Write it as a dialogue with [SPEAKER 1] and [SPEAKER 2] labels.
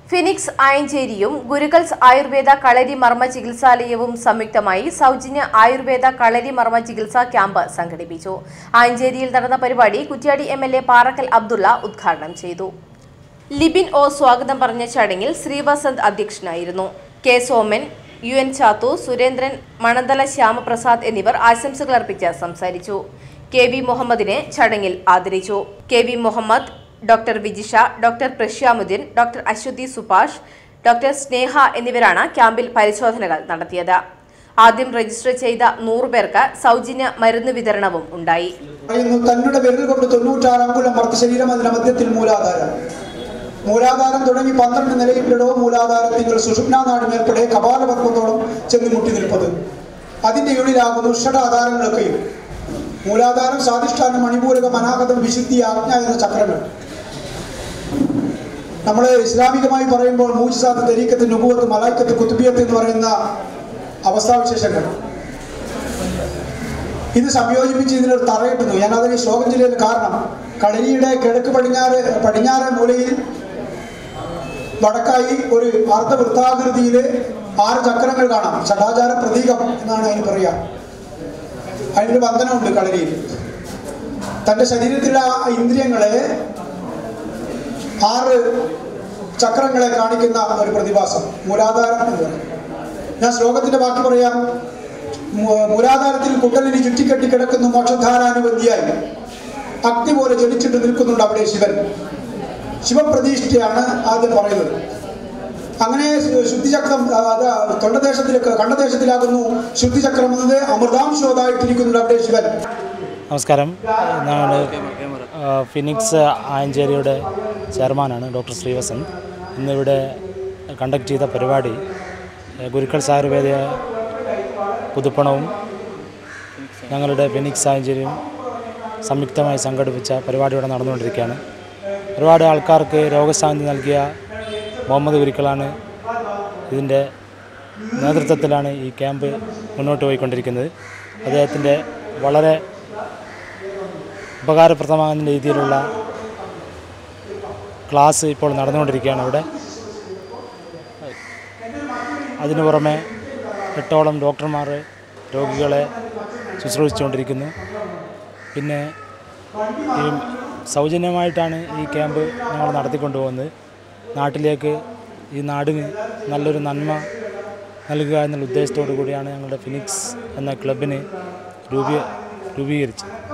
[SPEAKER 1] phoenix ആയഞ്ചേരിയും ഗുരുകൾസ് Ayurveda കളരി മർമ്മ ചികിത്സാലയവും സംയുക്തമായി സൗജന്യ ആയുർവേദ കളരി മർമ്മ ചികിത്സാ ക്യാമ്പ് സംഘടിപ്പിച്ചു ആയഞ്ചേരിയിൽ നടന്ന പരിപാടി Kuttiadi M L A Parakkal Abdulla ഉദ്ഘാടനം ചെയ്തു ലിബിൻ ഒ സ്വാഗതം പറഞ്ഞ ചടങ്ങിൽ ശ്രീവസന്ത് അധ്യക്ഷനായിരുന്നു K Soman U N Chathu Surendran Mananthala Shyamaprasad എന്നിവർ ആശംസകൾ അർപ്പിച്ച് സംസാരിച്ചു കെ വി മുഹമ്മദിനെ ചടങ്ങിൽ ആദരിച്ചു K V Muhammad doctor Vijisha doctor Prashyamuddin doctor Aswathy Subhash doctor Sneha എന്നിവരാണ് ക്യാമ്പിൽ പരിശോധനകൾ നടത്തിയത് ആദ്യം രജിസ്റ്റർ ചെയ്ത നൂറ് പേർക്ക് സൗജന്യ മരുന്ന് വിതരണവും ഉണ്ടായി
[SPEAKER 2] പറയുന്നു തന്നുടെ വിരൽ കൊണ്ട് തൊണ്ണൂറ്റാറ് അങ്കുലം മർത്ത ശരീരം അതിന്റെ മധ്യത്തിൽ മൂലാധാരം മൂലാധാരം തുടങ്ങി പന്ത്രണ്ട് നിലയിലിടോ മൂലാധാരം നിങ്ങൾ സുഷുപ്നാ നാടി മേൽപ്പെടെ കപാലപത്മത്തോളം ചെന്ന് മുട്ടി നിൽപ്പത് അതിന്റെ ഉള്ളിലാകുന്നു ഷഡാധാരങ്ങളൊക്കെയും മൂലാധാരം സ്വാധിഷ്ഠാനം മണിപൂരകം അനാഗതം വിശുദ്ധി ആജ്ഞ എന്ന ചക്രങ്ങൾ നമ്മൾ ഇസ്ലാമികമായി പറയുമ്പോൾ മൂജിസാത്ത് തരീക്കത്ത് നുബുവത്ത് മലായിക്കത്ത് കുത്തുബിയത്ത് എന്ന് പറയുന്ന അവസ്ഥാവിശേഷങ്ങൾ ഇത് സംയോജിപ്പിച്ച് ഇതിനൊരു തറയിട്ടുന്നു ഞാൻ അതിന് ശ്ലോകം ജില്ലയിൽ കാരണം കളരിയുടെ കിഴക്ക് പടിഞ്ഞാറ് പടിഞ്ഞാറ് മൂലയിൽ വടക്കായി ഒരു അർദ്ധവൃത്താകൃതിയിൽ ആറ് ചക്രങ്ങൾ കാണാം ഷഡാചാര പ്രതീകം എന്നാണ് അതിന് പറയുക അതിനൊരു ബന്ധനമുണ്ട് കളരിയിൽ തൻ്റെ ശരീരത്തിലെ ആ ഇന്ദ്രിയങ്ങളെ ആറ് ചക്രങ്ങളെ കാണിക്കുന്ന ഒരു പ്രതിഭാസം മൂലാധാരം എന്ന് പറയും ഞാൻ ശ്ലോകത്തിന്റെ ബാക്കി പറയാം മൂ- മൂലാധാരത്തിൽ കുണ്ടലിനി ചുറ്റിക്കെട്ടി കിടക്കുന്നു മോക്ഷധാരാനുബന്ധിയായി അഗ്നി പോലെ ജ്വലിച്ചിട്ട് നിൽക്കുന്നുണ്ട് അവിടെ ശിവൻ ശിവപ്രതിഷ്ഠയാണ് ആദ്യം പറയുന്നത് അങ്ങനെ ശു- ശുദ്ധിചക്രം ആ, അത് തൊണ്ടദേശത്തിലേക്ക് കണ്ടദേശത്തിലാകുന്നു ശുദ്ധിചക്രം എന്നത് അമൃതാംശോതായിട്ടിരിക്കുന്നുണ്ട് അവിടെ ശിവൻ
[SPEAKER 3] നമസ്കാരം ഞാൻ ആ, ഫിനിക്സ് ആയഞ്ചേരിയുടെ ചെയർമാനാണ് ഡോക്ടർ ശ്രീവസൻ ഇന്നിവിടെ കണ്ടക്ട് ചെയ്ത പരിപാടി ആ, ഗുരുക്കൾസ് ആയുർവേദ പുതുപ്പണവും ഞങ്ങളുടെ ഫിനിക്സ് ആയഞ്ചേരിയും സംയുക്തമായി സംഘടിപ്പിച്ച പരിപാടി ഇവിടെ നടന്നുകൊണ്ടിരിക്കുകയാണ് ഒരുപാട് ആൾക്കാർക്ക് രോഗശാന്തി നൽകിയ മുഹമ്മദ് ഗുരുക്കളാണ് ഇതിൻ്റെ നേതൃത്വത്തിലാണ് ഈ ക്യാമ്പ് മുന്നോട്ട് പോയിക്കൊണ്ടിരിക്കുന്നത് അദ്ദേഹത്തിൻ്റെ വളരെ ഉപകാരപ്രദമാകുന്ന രീതിയിലുള്ള ക്ലാസ് ഇപ്പോൾ നടന്നുകൊണ്ടിരിക്കുകയാണ് ഇവിടെ അതിനു പുറമെ എട്ടോളം ഡോക്ടർമാർ രോഗികളെ ശുശ്രൂഷിച്ചുകൊണ്ടിരിക്കുന്നു പിന്നെ ഈ സൗജന്യമായിട്ടാണ് ഈ ക്യാമ്പ് ഞങ്ങൾ നടത്തിക്കൊണ്ടുപോകുന്നത് നാട്ടിലേക്ക് ഈ നാടിന് നല്ലൊരു നന്മ നൽകുക എന്നുള്ള ഉദ്ദേശത്തോടു കൂടിയാണ് ഞങ്ങളുടെ ഫിനിക്സ് എന്ന ക്ലബിന് രൂപീ രൂപീകരിച്ചത്